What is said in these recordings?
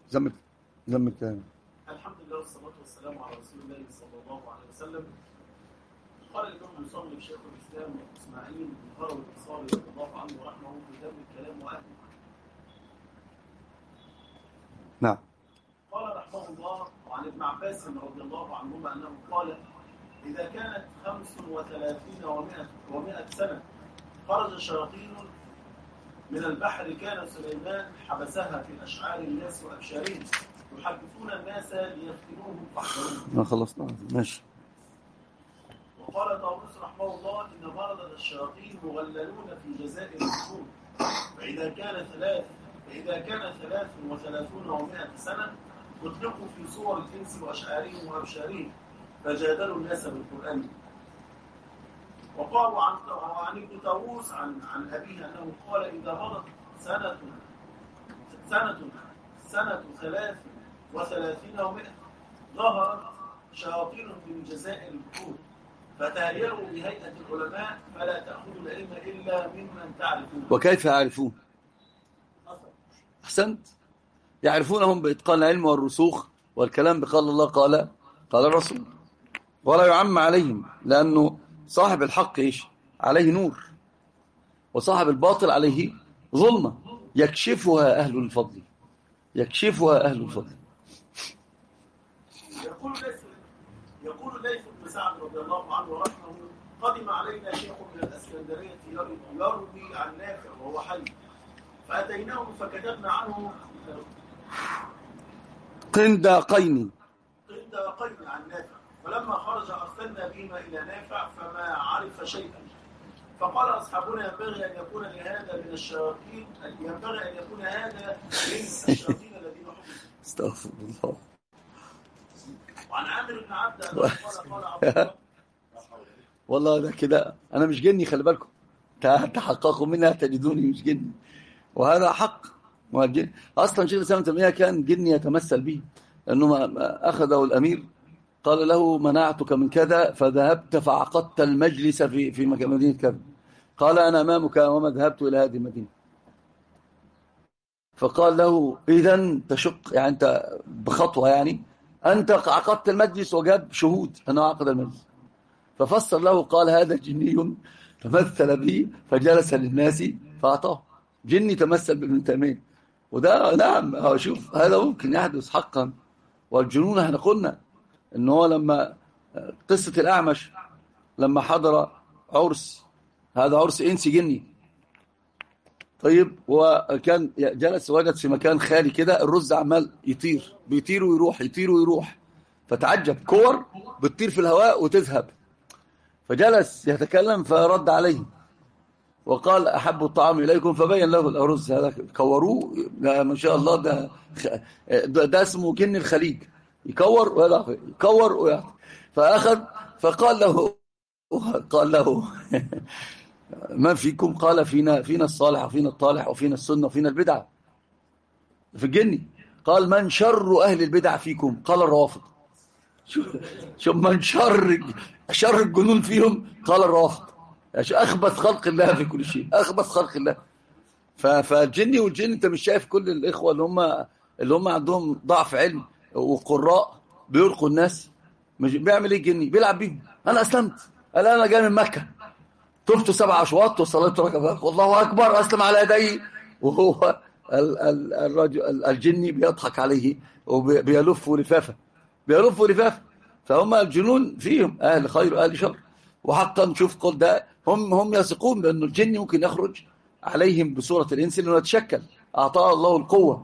زمك زمك تاني الحمد لله والصلاة والسلام على رسول الله صلى الله عليه وسلم قال الإمام المصنف شيخ الإسلام إسماعيل بن هروي الأنصاري رضي الله عنه ورحمه في دم الكلام وأهله نعم قال رحمه الله وعن ابن عباس رضي الله عنهما أنه قال إذا كانت خمس وثلاثين ومائة, ومائة سنة خرج شياطين من البحر كان سليمان حبسها في أشعار الناس وأبشارهم يحدثون الناس ليفتنوهم فاحذروهم ما خلصنا ماشي وقال طاووس رحمه الله إن مرض الشياطين مغللون في جزائر النجوم فإذا كان ثلاث فإذا كان ثلاث وثلاثون ومائة سنة أطلقوا في صور الإنس وأشعارهم وأبشارهم فجادلوا الناس بالقرآن وقالوا عن عن ابن طاووس عن عن أبيه أنه قال إذا مضت سنة سنة سنة ثلاث وثلاثين ومائة ظهرت شياطين من جزائر البحور فتهيأوا بهيئة العلماء فلا تأخذوا العلم إلا ممن تعرفون وكيف يعرفون أحسنت يعرفونهم بإتقان العلم والرسوخ والكلام بقال الله قال قال الرسول ولا يعم عليهم لأنه صاحب الحق إيش عليه نور وصاحب الباطل عليه ظلمة يكشفها أهل الفضل يكشفها أهل الفضل يقول ليث يقول ليث بن سعد رضي الله عنه ورحمه قدم علينا شيخ من الاسكندريه يروي يروي عن نافع وهو حي فاتيناه فكتبنا عنه قنداقين قند قين عن نافع فلما خرج ارسلنا بهما الى نافع فما عرف شيئا فقال اصحابنا ينبغي ان يكون لهذا من الشياطين ينبغي ان يكون هذا من الشياطين الذين حفظوا استغفر الله وعن عامر بن عبد أنه قال قال عبد الله والله ده كده أنا مش جني خلي بالكم تع- تحققوا منها تجدوني مش جني وهذا حق ما الجن- أصلا شيخ الإسلام ابن تيمية كان جني يتمثل به أنه ما- ما أخذه الأمير قال له منعتك من كذا فذهبت فعقدت المجلس في في مك- مدينة كذا قال أنا أمامك وما ذهبت إلى هذه المدينة فقال له إذا تشق يعني أنت بخطوة يعني أنت عقدت المجلس وجاب شهود أنه عقد المجلس ففسر له قال هذا جني تمثل به فجلس للناس فأعطاه جني تمثل بابن تيمية وده نعم هو شوف هذا ممكن يحدث حقا والجنون احنا قلنا ان هو لما قصة الأعمش لما حضر عرس هذا عرس إنسي جني طيب وكان جلس وجد في مكان خالي كده الرز عمال يطير بيطير ويروح يطير ويروح فتعجب كور بتطير في الهواء وتذهب فجلس يتكلم فرد عليه وقال أحب الطعام إليكم فبين له الأرز هذا كوروه ده ما شاء الله ده ده, ده اسمه جن الخليج يكور ويضع يكور ويعطي فأخذ فقال له قال له ما فيكم قال فينا فينا الصالح وفينا الطالح وفينا السنة وفينا البدعة في الجني قال من شر أهل البدع فيكم قال الروافض شوف شوف من شر شر الجنون فيهم قال الروافض أخبث خلق الله في كل شيء أخبث خلق الله ف- فالجني والجن انت مش شايف كل الإخوة اللي هم اللي هم عندهم ضعف علم وقراء بيلقوا الناس مش بيعمل ايه الجني بيلعب بيهم انا اسلمت قال انا جاي من مكة طفت سبع اشواط وصليت ركعتين والله اكبر اسلم على يدي وهو ال- ال- الرجل ال- الجني بيضحك عليه وبيلف لفافه بيلف لفافه فهم الجنون فيهم اهل خير واهل شر وحقا شوف قل ده هم هم يثقون بأن الجن ممكن يخرج عليهم بصورة الإنس لأنه يتشكل أعطاه الله القوة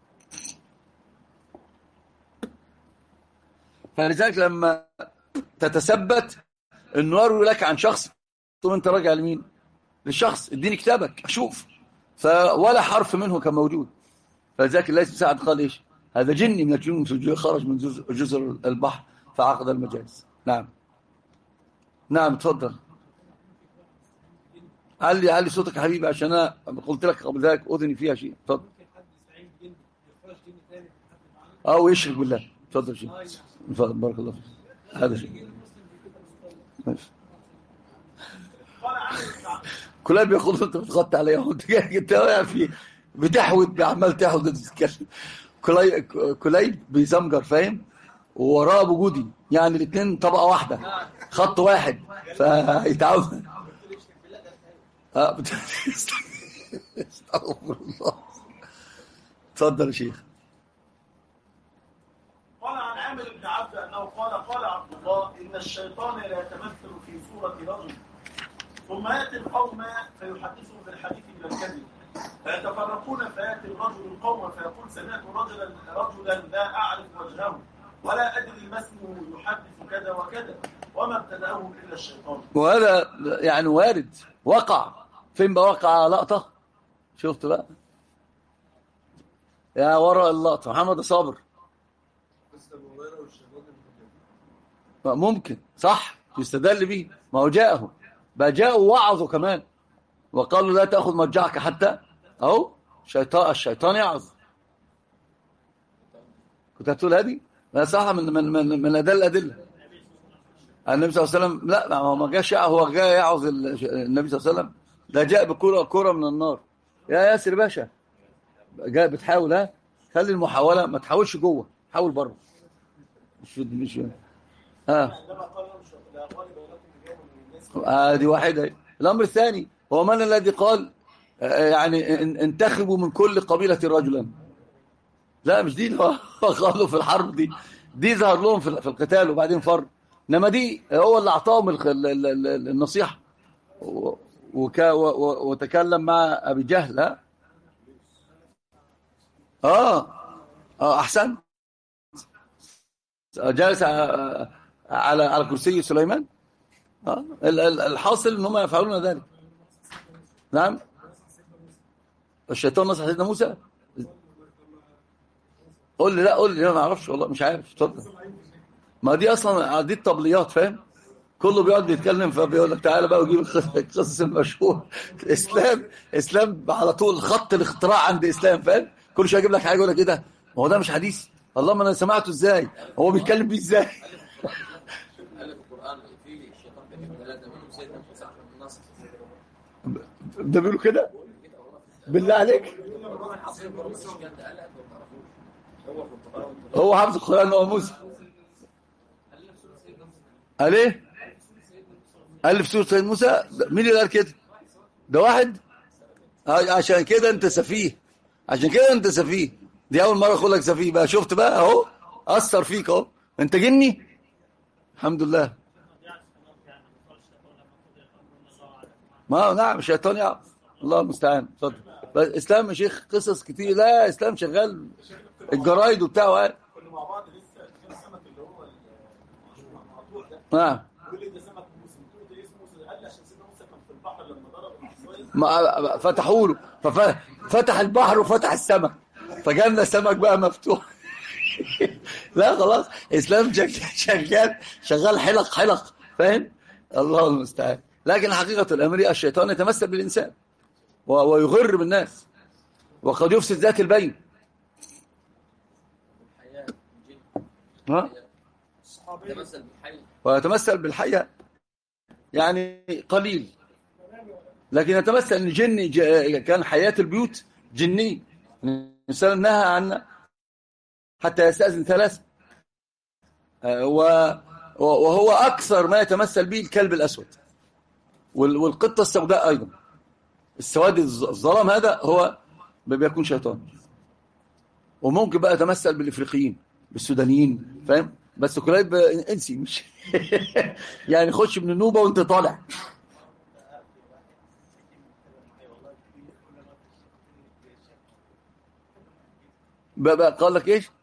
فلذلك لما تتثبت أنه يروي لك عن شخص ثم أنت راجع لمين للشخص اديني كتابك أشوف فولا حرف منه كان موجود فلذلك الله سعد قال إيش هذا جني من الجنون خرج من جزر- جزر البحر فعقد المجالس نعم نعم تفضل علي علي صوتك يا حبيبي عشان انا قلت لك قبل ذلك اذني فيها شيء اتفضل ممكن حد يستعين جن يخرج جن تاني حد معاه او يشرك بالله اتفضل شيء اتفضل بارك الله فيك هذا شيء ماشي قال عامر بن عبد كلها بياخدوا انت بتغطي عليها وانت جاي انت واقع في بتحود عمال تحود وتتكلم كلي... كليب بيزمجر فاهم ووراه ابو جودي يعني الاثنين طبقه واحده خط واحد فيتعاون اه بت- استغفر الله اتفضل يا شيخ قال عن عامر بن عبد انه قال قال عبد الله ان الشيطان لا يتمثل في صوره رجل ثم ياتي القوم فيحدثهم بالحديث من الكذب فيتفرقون فياتي الرجل القوم فيقول سمعت رجلا رجلا لا اعرف وجهه ولا ادري ما اسمه يحدث كذا وكذا وما ابتداه الا الشيطان وهذا يعني وارد وقع فين بقى وقع لقطة شفت بقى يا وراء اللقطة محمد صابر قصة ابو هريره والشيطان المتكلم ممكن صح يستدل به ما هو جاءه بقى جاءوا وعظوا كمان وقالوا لا تأخذ مرجعك حتى أهو شيطان الشيطان يعظ كنت هتقول هذه لا صح من من من من أدل الأدلة النبي صلى الله عليه وسلم لا ما هو ما جاش هو جاء يعظ ال- النبي صلى الله عليه وسلم ده جاء بكرة كرة من النار يا ياسر باشا جاء بتحاول ها خلي المحاولة ما تحاولش جوه حاول بره مش مش ها عندما قال لهم لا غالب لكم اليوم من الناس هذه واحدة الأمر الثاني هو من الذي قال آه، يعني ان- انتخبوا من كل قبيلة رجلا لا مش دي اللي هو قالوا في الحرب دي دي ظهر لهم في في القتال وبعدين فر انما دي هو اللي اعطاهم الخ- ال- ال- ال- النصيحة و- وكا و- و- وتكلم مع ابي جهل ها اه اه احسن جالس ع- على على كرسي سليمان آه، ال- ال- الحاصل ان هم يفعلون ذلك نعم الشيطان نصح سيدنا موسى قول لي لا قول لي انا ما اعرفش والله مش عارف اتفضل ما دي اصلا دي الطبليات فاهم كله بيقعد يتكلم فبيقول لك تعالى بقى وجيب القص- القصص المشهور اسلام اسلام على طول خط الاختراع عند اسلام فاهم كل شويه يجيب لك حاجه يقول لك ايه ده ما هو ده مش حديث والله ما انا سمعته ازاي هو بيتكلم بيه ازاي قال في القرآن في الشيطان كان ثلاثة منهم سيدنا موسى بن النصر ده بيقولوا كده بالله عليك القرآن العظيم برضه الشيطان ده قال ما تعرفوش هو في القرآن هو حافظ القرآن هو موسى قال ايه ألف سورة سيد موسى ده- مين اللي قال كده ده واحد آه، عشان كده انت سفيه عشان كده انت سفيه دي اول مرة اقول لك سفيه بقى شفت بقى اهو اثر فيك اهو انت جني الحمد لله ما نعم الشيطان يعرف الله المستعان اتفضل بس اسلام يا شيخ قصص كتير لا اسلام شغال الجرايد وبتاعه قال كنا مع بعض لسه كان السمك اللي هو المقطوع ده نعم بيقول لي ده سمك موسى قلت له ده اسمه موسى قال لي عشان سيدنا موسى كان في البحر لما ضرب العصايه ما فتحوا له ففتح البحر وفتح السمك فجالنا سمك بقى مفتوح لا خلاص اسلام شغال شغال شغال حلق حلق فاهم الله المستعان لكن حقيقة الأمر الشيطان يتمثل بالإنسان و- ويغر بالناس وقد يفسد ذات البين الحياة الجن ها؟ تمثل بالحي ويتمثل بالحياة يعني قليل لكن يتمثل ان جن ج- كان حياة البيوت جني الإنسان نهى عن حتى يستأذن ثلاثة آه، و- وهو أكثر ما يتمثل به الكلب الأسود وال- والقطة السوداء أيضا السواد الظ- الظلام هذا هو بيكون شيطان وممكن بقى يتمثل بالإفريقيين بالسودانيين فاهم بس كليب انسي مش يعني خش من النوبة وانت طالع بقى بقى قال لك ايش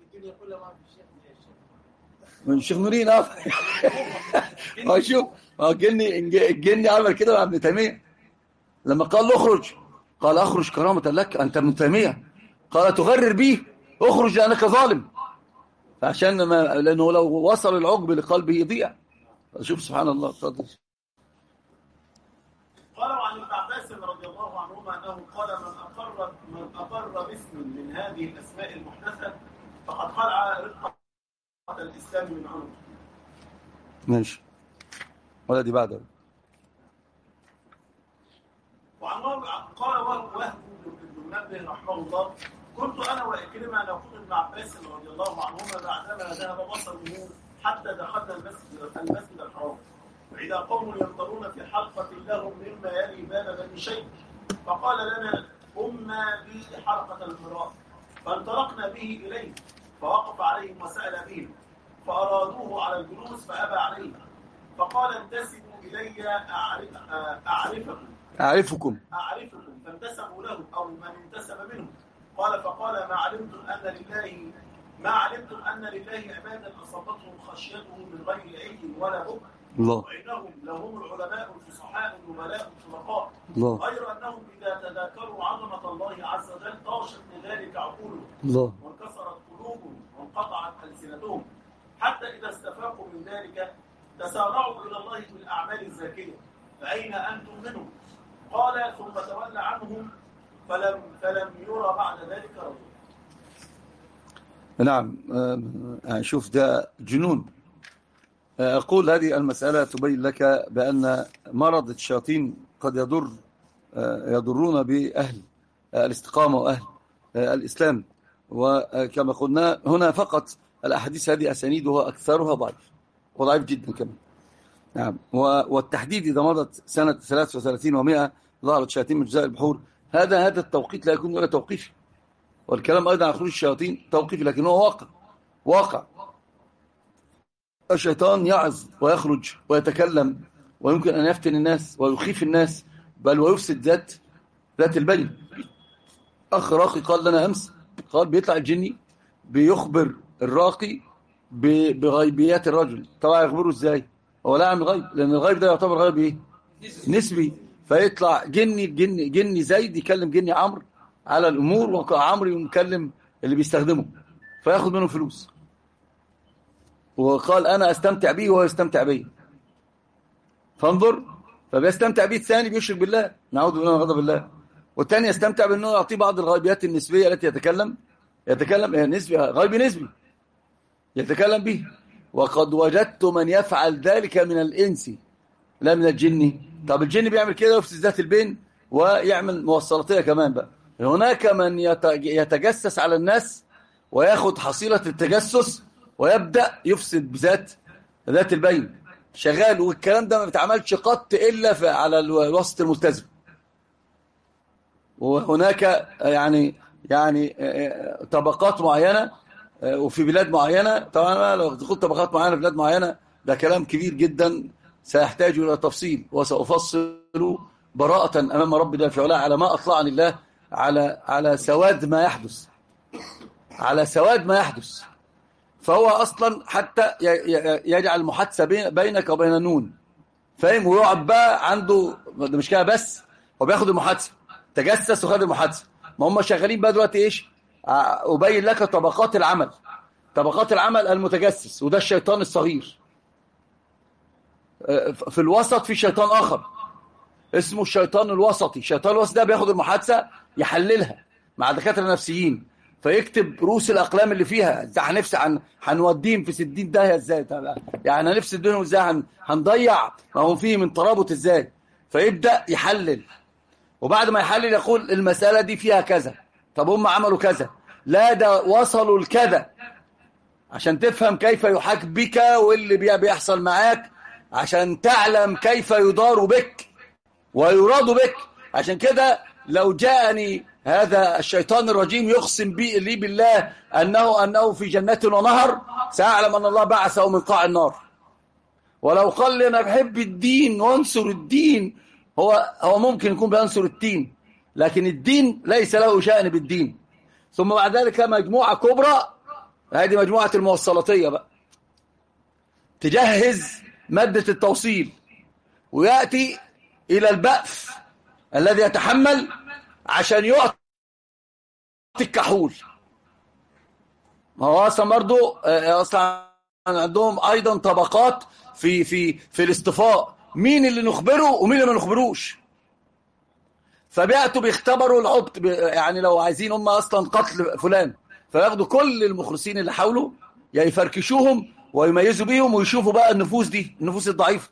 من الشيخ نورين اه ما شوف ما هو الجني الجني عمل كده مع ابن تيميه لما قال له اخرج قال اخرج كرامه لك انت ابن تيميه قال تغرر بي اخرج لانك ظالم فعشان ما لانه لو وصل العقب لقلبه يضيع شوف سبحان الله اتفضل قال عن ابن عباس رضي الله عنهما انه قال من اقر من اقر باسم من هذه الاسماء المحدثه فقد خلع رقه الاسلام من عنقه ماشي ولا دي بعد وعن وهب- قال وهب وهب بن منبه رحمه الله كنت انا واكرمه نقول ابن عباس رضي الله عنهما بعدما ذهب بصره حتى دخلنا المسجد المسجد الحرام واذا قوم ينظرون في حلقه لهم مما يلي باب بني شيخ فقال لنا أما به حلقة المراء فانطلقنا به إليه فوقف عليهم وسأل بهم فأرادوه على الجلوس فأبى عليه فقال انتسبوا إلي أعرف أعرفكم أعرفكم أعرفكم فانتسبوا له أو من انتسب منهم قال فقال ما علمتم أن لله ما علمتم أن لله عبادا أصابتهم خشيته من غير عيد ولا بكر الله وإنهم لهم العلماء الفصحاء النبلاء الخلقاء الله غير أنهم إذا تذاكروا عظمة الله عز وجل طاشت لذلك عقولهم الله وانكسرت قلوبهم وانقطعت ألسنتهم حتى إذا استفاقوا من ذلك تسارعوا إلى الله بالأعمال الزاكية فأين أنتم منهم قال ثم تولى عنهم فلم فلم يرى بعد ذلك رجل نعم آه، شوف ده جنون آه، أقول هذه المسألة تبين لك بأن مرض الشياطين قد يضر آه، يضرون بأهل آه، الاستقامة وأهل آه، الإسلام وكما قلنا هنا فقط الأحاديث هذه أسانيدها أكثرها ضعيف وضعيف جدا كمان نعم و- والتحديد إذا مضت سنة 33 و100 ظهرت شياطين من جزاء البحور هذا هذا التوقيت لا يكون ولا توقيفي والكلام أيضا عن خروج الشياطين توقيفي لكن هو واقع واقع الشيطان يعظ ويخرج ويتكلم ويمكن أن يفتن الناس ويخيف الناس بل ويفسد ذات ذات البين أخ راقي قال لنا أمس قال بيطلع الجني بيخبر الراقي ب- بغيبيات الرجل طبعا يخبره ازاي هو لا عن غيب لأن الغيب ده يعتبر غيب ايه نسبي فيطلع جني جني جني زيد يكلم جني عمرو على الأمور وعمرو يكلم اللي بيستخدمه فياخد منه فلوس وقال أنا أستمتع به وهو يستمتع بي فانظر فبيستمتع به الثاني بيشرك بالله نعوذ بالله من غضب الله والثاني يستمتع بأنه يعطيه بعض الغيبيات النسبية التي يتكلم يتكلم هي نسبي غيب نسبي يتكلم به وقد وجدت من يفعل ذلك من الإنس لا من الجن طب الجن بيعمل كده ويفسد ذات البين ويعمل موصلاتية كمان بقى هناك من يت- يتجسس على الناس وياخد حصيلة التجسس ويبدأ يفسد بذات ذات البين شغال والكلام ده ما بيتعملش قط إلا في على الو- الوسط الملتزم وهناك يعني يعني آه، طبقات معينة آه، وفي بلاد معينة طبعا أنا لو دخلت طبقات معينة في بلاد معينة ده كلام كبير جدا سيحتاج إلى تفصيل وسأفصل براءة أمام رب ده في علاه على ما أطلعني الله على على سواد ما يحدث على سواد ما يحدث فهو أصلا حتى ي- ي- يجعل المحادثة بين- بينك وبين النون فاهم ويقعد بقى عنده ده مش كده بس هو بياخد المحادثة تجسس وخد المحادثة ما هم شغالين بقى دلوقتي ايش ع- أبين لك طبقات العمل طبقات العمل المتجسس وده الشيطان الصغير آه، ف- في الوسط في شيطان آخر اسمه الشيطان الوسطي الشيطان الوسطي ده بياخد المحادثة يحللها مع دكاترة نفسيين فيكتب رؤوس الأقلام اللي فيها ده هنفس عن هنوديهم في ستين داهية ازاي طب يعني هنفسد بينهم ازاي هن... هنضيع ما هم فيه من ترابط ازاي فيبدأ يحلل وبعد ما يحلل يقول المسألة دي فيها كذا طب هم عملوا كذا لا ده وصلوا لكذا عشان تفهم كيف يحاك بك واللي بي- بيحصل معاك عشان تعلم كيف يدار بك ويراد بك عشان كده لو جاءني هذا الشيطان الرجيم يقسم بي لي بالله أنه, أنه في جنة ونهر سأعلم أن الله بعثه من قاع النار ولو قال لي أنا بحب الدين وانصر الدين هو, هو ممكن يكون بينصر الدين لكن الدين ليس له شأن بالدين ثم بعد ذلك مجموعة كبرى هذه مجموعة الموصلاتية بقى تجهز مادة التوصيل ويأتي إلى البأف الذي يتحمل عشان يعطي الكحول ما هو أصلا برضو آه، أصلا عندهم أيضا طبقات في في في الاصطفاء مين اللي نخبره ومين اللي ما نخبروش فبيأتوا بيختبروا العبط بي- يعني لو عايزين هم أصلا قتل فلان فياخدوا كل المخلصين اللي حوله يا يفركشوهم ويميزوا بيهم ويشوفوا بقى النفوس دي النفوس الضعيفة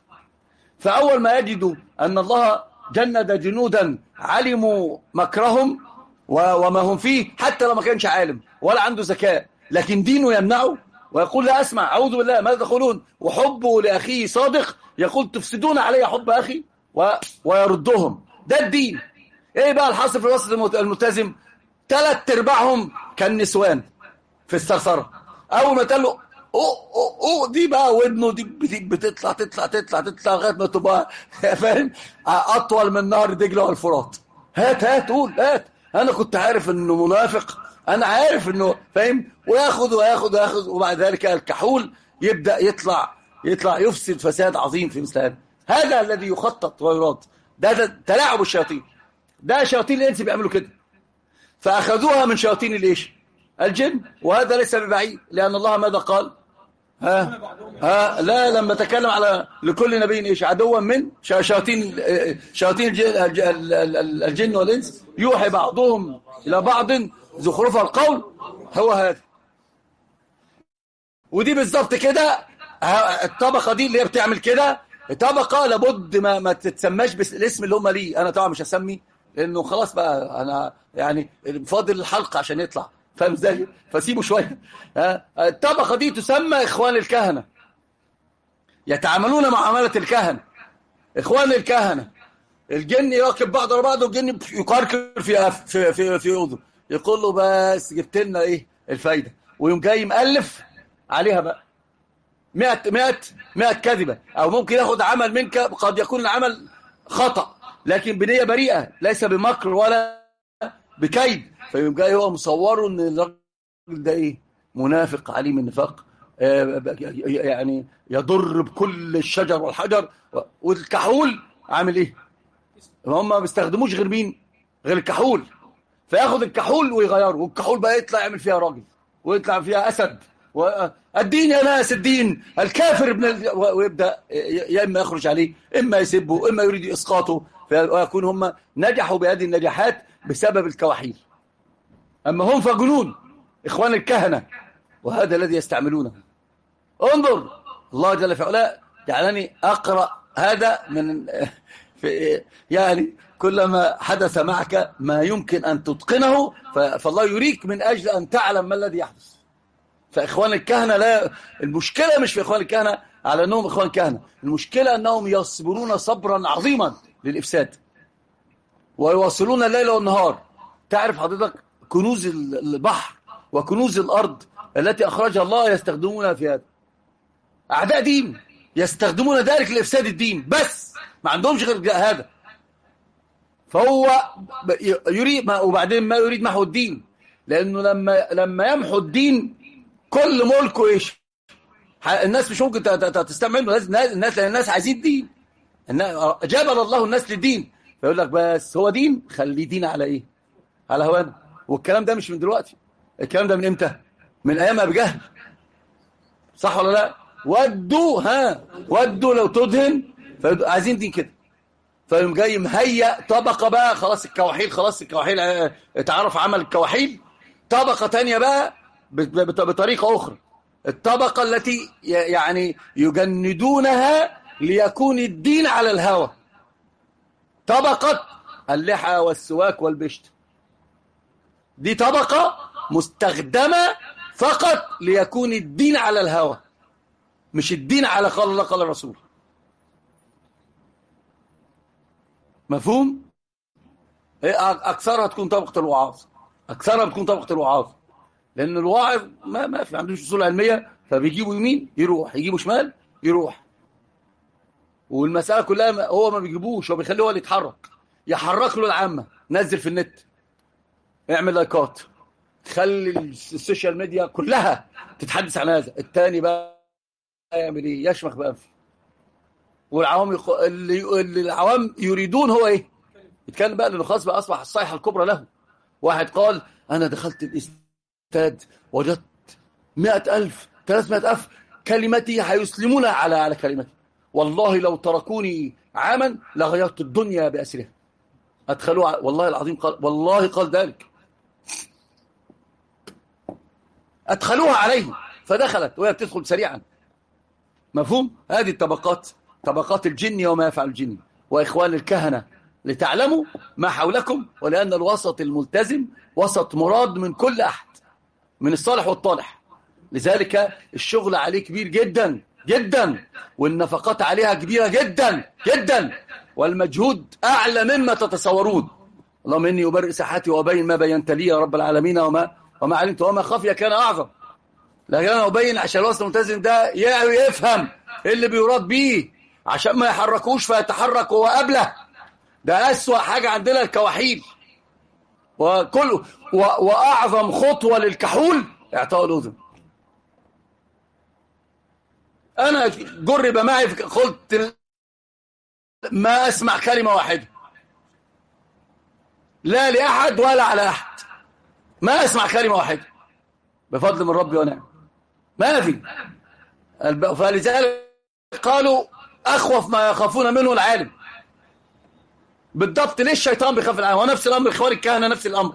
فأول ما يجدوا أن الله جند جنودا علموا مكرهم و- وما هم فيه حتى لو ما كانش عالم ولا عنده ذكاء لكن دينه يمنعه ويقول لا أسمع أعوذ بالله ماذا تقولون وحبه لأخيه صادق يقول تفسدون علي حب أخي و... ويردهم ده الدين ايه بقى الحاصل في الوسط المت- الملتزم ثلاث ارباعهم كان نسوان في الثرثره اول ما تقول له أو أو أو دي بقى ودنه دي بت- بتطلع تطلع تطلع تطلع لغايه ما تبقى فاهم اطول من نهر دجله والفرات هات هات قول هات انا كنت عارف انه منافق انا عارف انه فاهم وياخد وياخد وياخد وبعد ذلك الكحول يبدا يطلع يطلع يفسد فساد عظيم في مثل هذا هذا الذي يخطط ويراد ده, ده تلاعب الشياطين ده شياطين الانس بيعملوا كده فاخذوها من شياطين الايش الجن وهذا ليس ببعيد لان الله ماذا قال ها ها لا لما تكلم على لكل نبي ايش عدوا من شا- شياطين شياطين الجن, الج- ال- ال- الجن والانس يوحي بعضهم الى بعض زخرف القول هو هذا ودي بالظبط كده ها- الطبقه دي اللي هي بتعمل كده طبقه لابد ما ما تتسماش بالاسم اللي هم ليه انا طبعا مش هسمي لانه خلاص بقى انا يعني فاضل الحلقه عشان يطلع فاهم ازاي فسيبه شويه ها الطبقه دي تسمى اخوان الكهنه يتعاملون معامله الكهنه اخوان الكهنه الجن يراقب بعض على بعض والجن يقرقر في في في في اذن يقول له بس جبت لنا ايه الفايده ويوم جاي مؤلف عليها بقى 100 100 100 كذبه او ممكن ياخد عمل منك قد يكون العمل خطا لكن بنيه بريئه ليس بمكر ولا بكيد فيوم جاي هو مصوره ان الراجل ده ايه منافق عليم النفاق آه، يعني يضر بكل الشجر والحجر والكحول عامل ايه هم ما بيستخدموش غير مين غير الكحول فياخد الكحول ويغيره والكحول بقى يطلع يعمل فيها راجل ويطلع فيها اسد و- الدين يا ناس الدين الكافر ابن ال... و- ويبدا ي- يا اما يخرج عليه اما يسبه اما يريد اسقاطه في- ويكون هم نجحوا بهذه النجاحات بسبب الكواحيل اما هم فجنون اخوان الكهنه وهذا الذي يستعملونه انظر الله جل في علاه جعلني اقرا هذا من في يعني كلما حدث معك ما يمكن ان تتقنه ف- فالله يريك من اجل ان تعلم ما الذي يحدث فاخوان الكهنه لا المشكله مش في اخوان الكهنه على انهم اخوان كهنه المشكله انهم يصبرون صبرا عظيما للافساد ويواصلون الليل والنهار تعرف حضرتك كنوز البحر وكنوز الارض التي اخرجها الله يستخدمونها في هذا اعداء دين يستخدمون ذلك لافساد الدين بس ما عندهمش غير هذا فهو ب- يريد ما وبعدين ما يريد محو الدين لانه لما لما يمحو الدين كل ملكه ايش ح- الناس مش ممكن ت- ت- تستمع منه الناس الناس لأن الناس عايزين دين النا- جبل الله الناس للدين فيقول لك بس هو دين خليه دين على ايه على هوانا والكلام ده مش من دلوقتي الكلام ده من امتى من ايام ابي جهل صح ولا لا ودوا ها ودوا لو تدهن فيبقوا عايزين دين كده فيقوم جاي مهيأ طبقة بقى خلاص الكواحيل خلاص الكواحيل اه، اتعرف عمل الكواحيل طبقة تانية بقى بت- بت- بطريقة أخرى الطبقة التي ي- يعني يجندونها ليكون الدين على الهوى طبقة اللحى والسواك والبشت دي طبقة مستخدمة فقط ليكون الدين على الهوى مش الدين على قال الله قال الرسول مفهوم إيه، أ- اكثرها تكون طبقه الوعاظ اكثرها بتكون طبقه الوعاظ لان الواعظ ما ما في عندوش اصول علميه فبيجيبوا يمين يروح يجيبوا شمال يروح والمساله كلها ما- هو ما بيجيبوش هو بيخليه هو اللي يتحرك يحرك له العامه نزل في النت اعمل لايكات خلي السوشيال ميديا كلها تتحدث عن هذا الثاني بقى يعمل ايه يشمخ بأنفه والعوام يخ... اللي... اللي العوام يريدون هو ايه يتكلم بقى لانه خلاص بقى اصبح الصيحه الكبرى له واحد قال انا دخلت الاستاد وجدت مئة ألف ثلاثمائة ألف كلمتي هيسلمون على على كلمتي والله لو تركوني عاما لغيرت الدنيا بأسرها أدخلوا ع- والله العظيم قال والله قال ذلك أدخلوها عليه فدخلت وهي بتدخل سريعا مفهوم هذه الطبقات طبقات الجن وما يفعل الجن وإخوان الكهنة لتعلموا ما حولكم ولأن الوسط الملتزم وسط مراد من كل أحد من الصالح والطالح لذلك الشغل عليه كبير جدا جدا والنفقات عليها كبيرة جدا جدا والمجهود أعلى مما تتصورون اللهم إني أبرئ ساحتي وأبين ما بينت لي يا رب العالمين وما وما علمت وما خفي كان أعظم لكن أنا أبين عشان الوسط الملتزم ده يفهم إيه اللي بيراد بيه عشان ما يحركوش فيتحرك وهو قبله ده أسوأ حاجة عندنا الكواحيل وكل و... وأعظم خطوة للكحول إعطاء الأذن أنا جرب معي قلت ما أسمع كلمة واحدة لا لأحد ولا على أحد ما أسمع كلمة واحدة بفضل من ربي ونعم ما في فلذلك قالوا أخوف ما يخافون منه العالم بالضبط ليه الشيطان بيخاف العالم ونفس الأمر إخوان الكهنة نفس الأمر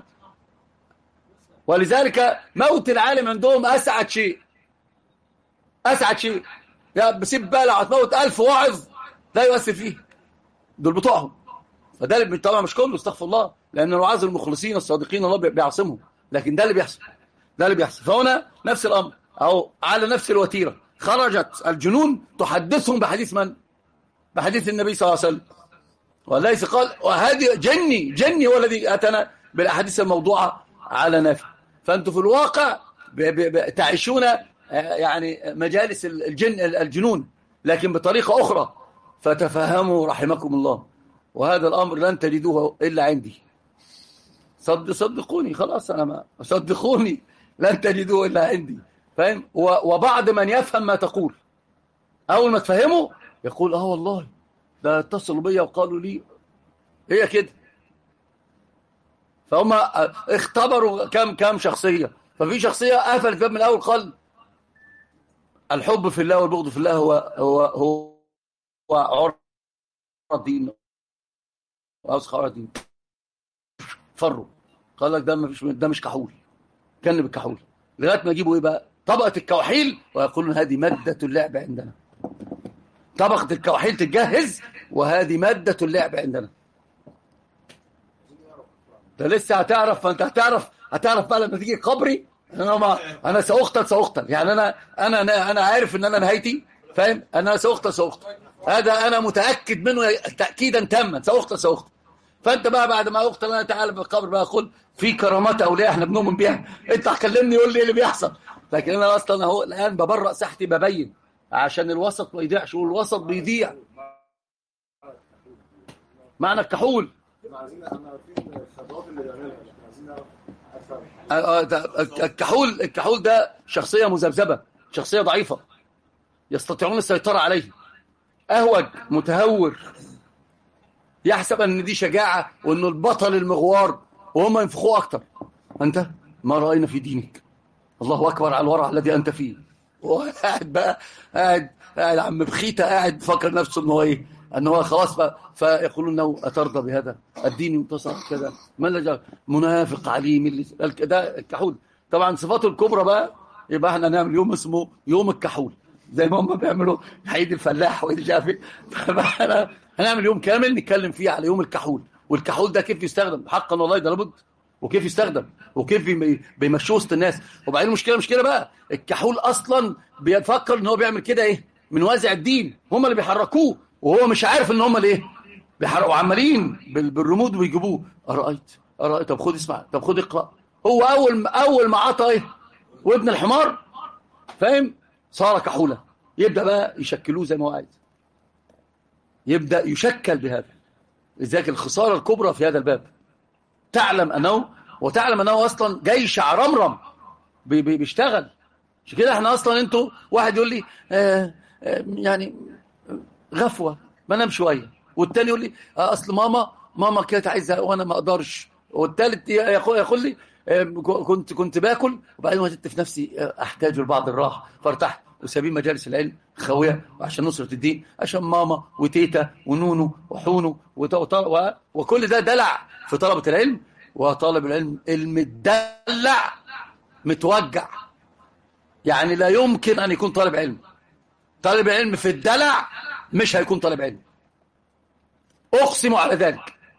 ولذلك موت العالم عندهم أسعد شيء أسعد شيء يا بسيب بالع هتموت ألف واعظ لا يؤثر فيه دول بتوعهم فده اللي طبعا مش كله استغفر الله لأن الوعاظ المخلصين الصادقين الله بيعصمهم لكن ده اللي بيحصل ده اللي بيحصل فهنا نفس الأمر أو على نفس الوتيرة خرجت الجنون تحدثهم بحديث من بحديث النبي صلى الله عليه وسلم وليس قال وهذه جني جني هو الذي أتنا بالأحاديث الموضوعة على نافع فأنتم في الواقع تعيشون يعني مجالس الجن الجنون لكن بطريقة أخرى فتفهموا رحمكم الله وهذا الأمر لن تجدوه إلا عندي صد صدقوني خلاص أنا ما صدقوني لن تجدوه إلا عندي فاهم وبعض من يفهم ما تقول أول ما تفهمه يقول آه والله ده اتصلوا بيا وقالوا لي هي كده فهم اختبروا كم كم شخصية ففي شخصية قفلت الباب من الأول قال الحب في الله والبغض في الله هو هو هو, هو عرض الدين وأوسخ عرض الدين فروا قال لك ده مش ده مش كحول جنب الكحول لغايه ما يجيبوا ايه بقى طبقه الكوحيل ويقولون هذه ماده اللعب عندنا طبقه الكوحيل تتجهز وهذه ماده اللعب عندنا ده لسه هتعرف فانت هتعرف هتعرف بقى لما تيجي قبري انا ما انا ساقتل ساقتل يعني انا انا انا عارف ان انا نهايتي فاهم انا ساقتل ساقتل هذا انا متاكد منه تاكيدا تاما ساقتل ساقتل فانت بقى بعد ما اقتل انا تعالى في القبر بقى قل في كرامات اولياء احنا بنؤمن بيها انت هتكلمني يقول لي ايه اللي بيحصل لكن انا اصلا اهو الان ببرأ ساحتي ببين عشان الوسط ما يضيعش والوسط بيضيع معنى الكحول الكحول الكحول ده شخصية مذبذبة شخصية ضعيفة يستطيعون السيطرة عليه أهوج متهور يحسب أن دي شجاعة وأنه البطل المغوار وهم ينفخوه أكتر أنت ما رأينا في دينك الله أكبر على الورع الذي أنت فيه وقاعد بقى قاعد قاعد عم بخيتة قاعد فكر نفسه أنه إيه أنه خلاص بقى فيقولون له أترضى بهذا الدين ينتصر كذا ما لجأ منافق عليم اللي ده الكحول طبعا صفاته الكبرى بقى يبقى احنا نعمل يوم اسمه يوم الكحول زي ما هم بيعملوا عيد الفلاح وعيد الشافي فاحنا هنعمل يوم كامل نتكلم فيه على يوم الكحول والكحول ده كيف يستخدم حقا والله ده لابد وكيف يستخدم وكيف بيمشوه وسط الناس وبعدين المشكله مش كده بقى الكحول اصلا بيفكر ان هو بيعمل كده ايه من وازع الدين هم اللي بيحركوه وهو مش عارف ان هم الايه بيحرقوا عمالين بالرمود ويجيبوه ارايت ارايت طب خد اسمع طب خد اقرا هو اول اول ما عطى ايه وابن الحمار فاهم صار كحولا يبدا بقى يشكلوه زي ما هو عايز يبدا يشكل بهذا لذلك الخساره الكبرى في هذا الباب تعلم انه وتعلم انه اصلا جيش عرمرم بي بي بيشتغل عشان كده احنا اصلا انتوا واحد يقول لي آه آه يعني غفوه بنام شويه والتاني يقول لي آه اصل ماما ماما كانت عايزه وانا ما اقدرش والتالت يقول لي كنت كنت باكل وبعدين وجدت في نفسي احتاج لبعض الراحه فارتحت وسابين مجالس العلم خاويه عشان نصره الدين عشان ماما وتيتا ونونو وحونو وكل ده دلع في طلبه العلم وطالب العلم المدلع متوجع يعني لا يمكن ان يكون طالب علم طالب علم في الدلع مش هيكون طالب علم اقسم على ذلك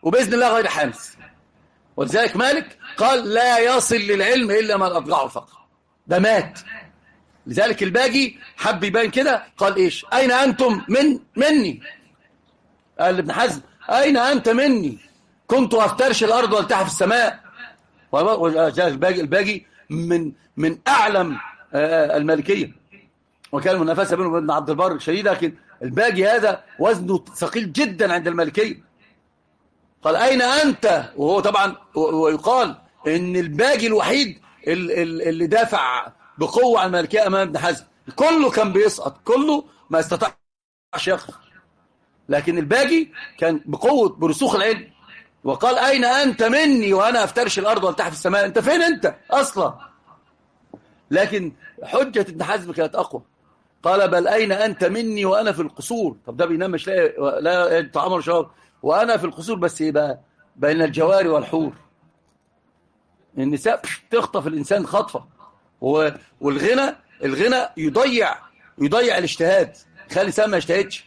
وباذن الله غير حانس ولذلك مالك قال لا يصل للعلم الا من اضجعه الفقر ده مات لذلك الباجي حب يبين كده قال ايش اين انتم من مني قال ابن حزم اين انت مني كنت افترش الارض والتحف السماء الباجي الباجي من من اعلم آه، المالكيه وكان المنافسه بينه وبين عبد البر شديده لكن الباجي هذا وزنه ثقيل جدا عند المالكيه قال اين انت وهو طبعا ويقال ان الباجي الوحيد اللي دافع بقوه عن المالكيه امام ابن حزم كله كان بيسقط كله ما استطاعش يخرج لكن الباجي كان بقوه برسوخ العلم وقال أين أنت مني وأنا أفترش الأرض والتحت في السماء أنت فين أنت أصلا لكن حجة ابن حزم كانت أقوى قال بل أين أنت مني وأنا في القصور طب ده بينام مش لا لا طعام ولا شراب وأنا في القصور بس إيه بقى بين الجواري والحور النساء تخطف الإنسان خطفة والغنى الغنى يضيع يضيع الاجتهاد خلي الإنسان ما يجتهدش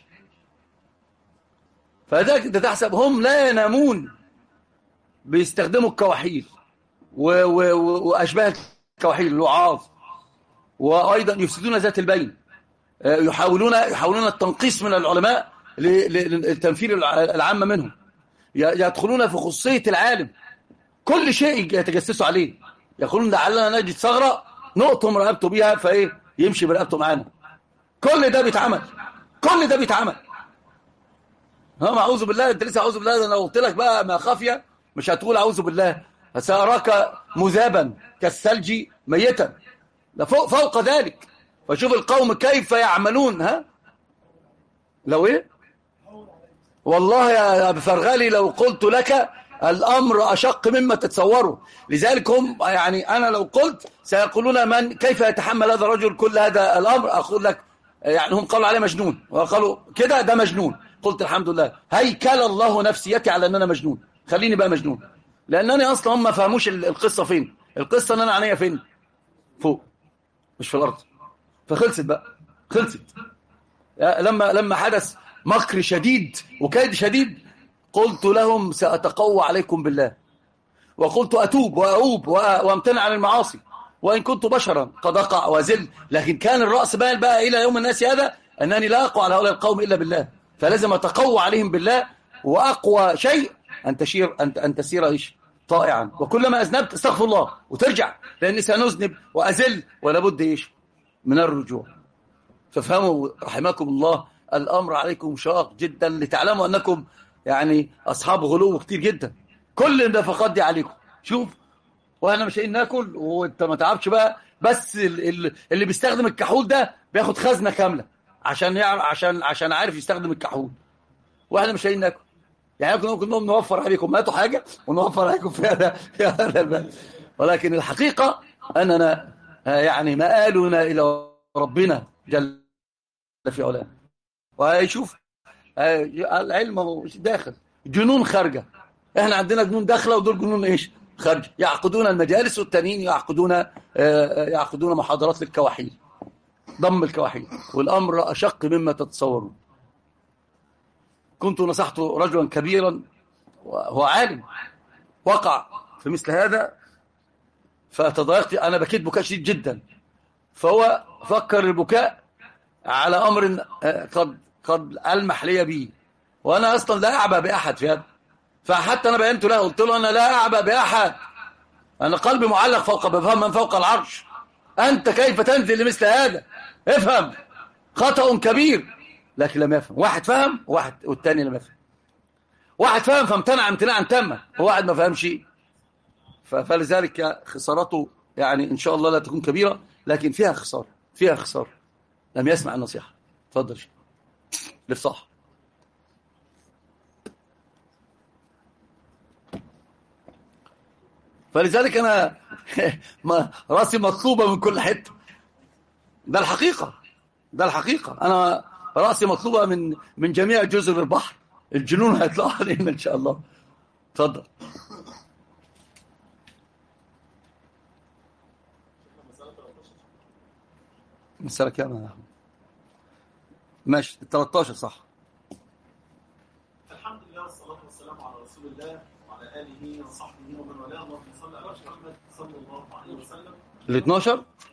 فذلك تحسب هم لا ينامون بيستخدموا الكواحيل وأشباه الكواحيل الوعاظ وأيضا يفسدون ذات البين آه، يحاولون يحاولون التنقيص من العلماء للتنفير العامة منهم يدخلون في خصوصية العالم كل شيء يتجسسوا عليه يقولون لعلنا نجد ثغرة نقطم رقبته بيها فايه يمشي برقبته معانا كل ده بيتعمل كل ده بيتعمل ها اعوذ بالله انت لسه اعوذ بالله انا قلت لك بقى ما خافيه مش هتقول أعوذ بالله سأراك مذابا كالثلج ميتا فوق, فوق ذلك فشوف القوم كيف يعملون ها لو ايه والله يا فرغالي لو قلت لك الأمر أشق مما تتصوره لذلك هم يعني أنا لو قلت سيقولون من كيف يتحمل هذا الرجل كل هذا الأمر أقول لك يعني هم قالوا عليه مجنون وقالوا كده ده مجنون قلت الحمد لله هيكل الله نفسيتي على أن أنا مجنون خليني بقى مجنون لأنني أصلا هم ما فهموش القصة فين القصة أن أنا عينيا فين فوق مش في الأرض فخلصت بقى خلصت لما لما حدث مكر شديد وكيد شديد قلت لهم سأتقوى عليكم بالله وقلت أتوب وأعوب وامتنع عن المعاصي وإن كنت بشرا قد أقع وزل لكن كان الرأس بال بقى إلى يوم الناس هذا أنني لا أقوى على هؤلاء القوم إلا بالله فلازم أتقوى عليهم بالله وأقوى شيء أن تشير أن أن تسير إيش طائعا وكلما أذنبت استغفر الله وترجع لأني سنذنب وأزل ولا بد إيش من الرجوع فافهموا رحمكم الله الأمر عليكم شاق جدا لتعلموا أنكم يعني أصحاب غلو كتير جدا كل النفقات دي عليكم شوف واحنا مش قايلين ناكل وانت ما تعبش بقى بس اللي بيستخدم الكحول ده بياخد خزنه كامله عشان يعرف عشان عشان عارف يستخدم الكحول واحنا مش قايلين ناكل يعني كنا ممكن نوفر عليكم هاتوا حاجة ونوفر عليكم في هذا في هذا الباب ولكن الحقيقة أننا آه، يعني مآلنا إلى ربنا جل في علاه ويشوف آه، العلم مش داخل جنون خارجة احنا عندنا جنون داخلة ودول جنون ايش خارج يعقدون المجالس والتانيين يعقدون آه، يعقدون محاضرات للكواحيل ضم الكواحيل والأمر أشق مما تتصورون كنت نصحت رجلا كبيرا وهو عالم وقع في مثل هذا فتضايقت أنا بكيت بكاء شديد جدا فهو فكر البكاء على أمر قد قد ألمح لي به وأنا أصلا لا أعبى بأحد في هذا فحتى أنا بينت له قلت له أنا لا أعبى بأحد أنا قلبي معلق فوق بفهم من فوق العرش أنت كيف تنزل لمثل هذا افهم خطأ كبير لكن لم يفهم واحد فهم وواحد والتاني لم يفهم واحد فهم فامتنع امتناعا تاما وواحد ما فهمش فلذلك خسارته يعني ان شاء الله لا تكون كبيرة لكن فيها خسارة فيها خسارة لم يسمع النصيحة تفضل لفصاح فلذلك انا ما راسي مطلوبة من كل حتة ده الحقيقة ده الحقيقة انا رأسي مطلوبة من من جميع جزر البحر الجنون هيطلعوا علينا إن شاء الله تفضل مسألة كام ماشي 13 صح الحمد لله والصلاة والسلام على رسول الله وعلى آله وصحبه ومن والاه اللهم صل على محمد صلى الله عليه وسلم ال 12